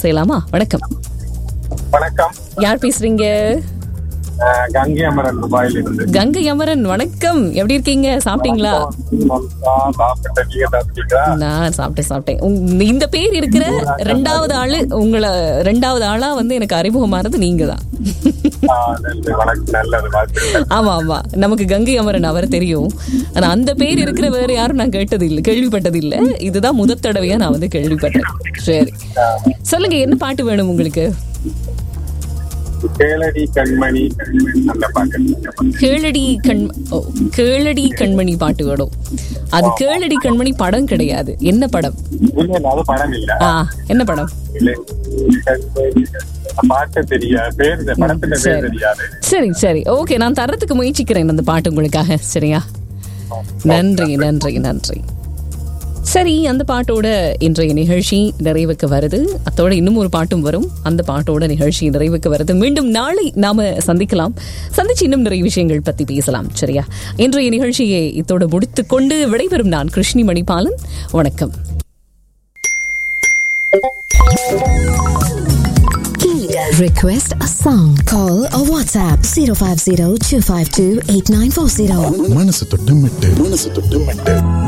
செய்யலாமா வணக்கம் வணக்கம் யார் பேசுறீங்க அஹ், கங்கை அமரன் துபாயில் இருந்து கங்கை அமரன் வணக்கம் எப்படி இருக்கீங்க சாப்பிட்டீங்களா சாப்பிட்ட நீங்க சாப்பிட்டீங்களா நான் சாப்பிட்டேன் சாப்பிட்டேன் உங்க- இந்த பேர் இருக்கிற ரெண்டாவது ஆளு உங்களை ரெண்டாவது ஆளா வந்து எனக்கு அறிமுகமானது நீங்க தான் ஆஹ், நல்லது, வணக்கம் நல்லது வாழ்த்துக்கள். ஆமா ஆமா நமக்கு கங்கை அமரன் அவர் தெரியும் ஆனா அந்த பேர் இருக்கிற வேற யாரும் நான் கேட்டது இல்லை கேள்விப்பட்டது இல்ல இதுதான் முதல் தடவையா நான் வந்து கேள்விப்பட்டேன் சரி சொல்லுங்க என்ன பாட்டு வேணும் உங்களுக்கு கேளடி கண்மணி அந்த பாட்டு கேளடி கண் ஓ, கேளடி கண்மணி பாட்டு வேணும் அது கேளடி கண்மணி படம் கிடையாது என்ன படம் இல்ல இல்ல அது படம் இல்ல ஆ என்ன படம் இல்ல. கண்மணி. பாட்டு தெரியாது பேர் இந்த படத்துல பேர் சரி தெரியாது சரி சரி ஓகே நான் தரத்துக்கு முயற்சிக்கிறேன் அந்த பாட்டு உங்களுக்காக சரியா நன்றி நன்றி நன்றி சரி அந்த பாட்டோட இன்றைய நிகழ்ச்சி நிறைவுக்கு வருது அத்தோட இன்னும் ஒரு பாட்டும் வரும் அந்த பாட்டோட நிகழ்ச்சி நிறைவுக்கு வருது மீண்டும் நாளை நாம சந்திக்கலாம் சந்திச்சு இன்னும் நிறைய விஷயங்கள் பத்தி பேசலாம் சரியா இன்றைய நிகழ்ச்சியை இத்தோடு முடித்துக் கொண்டு விடைபெறும் நான் கிருஷ்ணி மணிபாலன் வணக்கம் Request a song. Call or WhatsApp 050 252 8940. மனசு தொட்டு மெட்டு மனசு தொட்டு மெட்டு